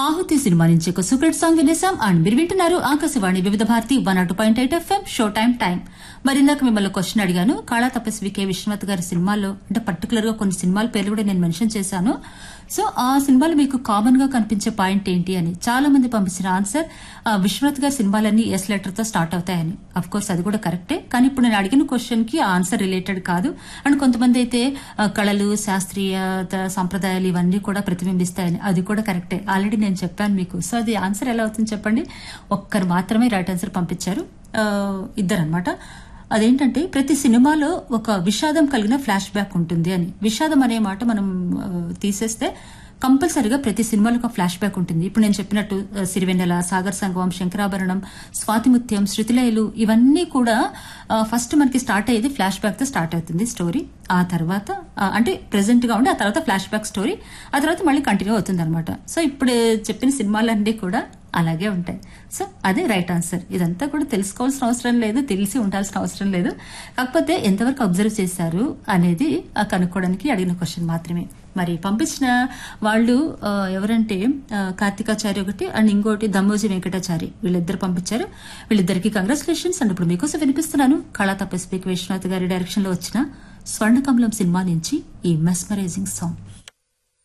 ఆహుతి సినిమా నుంచి ఒక సూపర్ సాంగ్ వినేసాం అండ్ మీరు వింటున్నారు ఆకాశవాణి వివిధ భారతి వన్ అటు point eight FM show time time మరి ఇందాక మిమ్మల్ని క్వశ్చన్ అడిగాను కాళా తపస్వి కే విశ్వనాథ్ గారి సినిమాల్లో అంటే పర్టికులర్ గా కొన్ని సినిమాల పేర్లు కూడా నేను మెన్షన్ చేశాను సో ఆ సినిమాలు మీకు కామన్ గా కనిపించే పాయింట్ ఏంటి అని చాలా మంది పంపించిన ఆన్సర్ ఆ, విశ్వనాథ్ గారి సినిమాలన్నీ ఎస్ లెటర్ తో స్టార్ట్ అవుతాయని అఫ్ కోర్స్ అది కూడా కరెక్టే కానీ ఇప్పుడు నేను అడిగిన క్వశ్చన్ కి ఆ ఆన్సర్ రిలేటెడ్ కాదు అండ్ కొంతమంది అయితే ఆ, కళలు శాస్త్రీయత సంప్రదాయాలు ఇవన్నీ కూడా ప్రతిబింబిస్తాయని అది కూడా కరెక్టే ఆల్రెడీ నేను చెప్పాను మీకు సో అది ఆన్సర్ ఎలా అవుతుంది చెప్పండి ఒక్కరు మాత్రమే రైట్ ఆన్సర్ పంపించారు ఇద్దరు అనమాట అదేంటంటే ప్రతి సినిమాలో ఒక విషాదం కలిగిన ఫ్లాష్ బ్యాక్ ఉంటుంది అని విషాదం అనే మాట మనం ఆ, తీసేస్తే కంపల్సరిగా ప్రతి సినిమాలో ఒక ఫ్లాష్ బ్యాక్ ఉంటుంది ఇప్పుడు నేను చెప్పినట్టు ఆ, సిరివెన్నెల సాగర్ సంగమం శంకరాభరణం స్వాతిముత్యం శృతిలయలు ఇవన్నీ కూడా ఆ, ఫస్ట్ మనకి స్టార్ట్ అయ్యేది ఫ్లాష్ బ్యాక్ తో స్టార్ట్ అవుతుంది స్టోరీ ఆ తర్వాత ఆ, అంటే ప్రెసెంట్ గా ఉండి ఆ తర్వాత ఫ్లాష్ బ్యాక్ స్టోరీ ఆ తర్వాత మళ్ళీ కంటిన్యూ అవుతుంది అనమాట సో ఇప్పుడు చెప్పిన సినిమాలన్నీ కూడా అలాగే ఉంటాయి సో అదే రైట్ ఆన్సర్ ఇదంతా కూడా తెలుసుకోవాల్సిన అవసరం లేదు తెలిసి ఉండాల్సిన అవసరం లేదు కాకపోతే ఎంతవరకు అబ్జర్వ్ చేశారు అనేది ఆ కనుక్కోవడానికి అడిగిన క్వశ్చన్ మాత్రమే మరి పంపించిన వాళ్ళు ఆ, ఎవరంటే ఆ, కార్తికాచారి ఒకటి అండ్ ఇంకోటి దమ్మోజీ వెంకటాచారి వీళ్ళిద్దరు పంపించారు వీళ్ళిద్దరికి కంగ్రాచులేషన్స్ అండ్ ఇప్పుడు మీకోసం వినిపిస్తున్నాను కళా తపస్విక్ విశ్వనాథ్ గారి డైరెక్షన్ లో వచ్చిన స్వర్ణకమలం సినిమా నుంచి ఈ మెస్మరైజింగ్ సాంగ్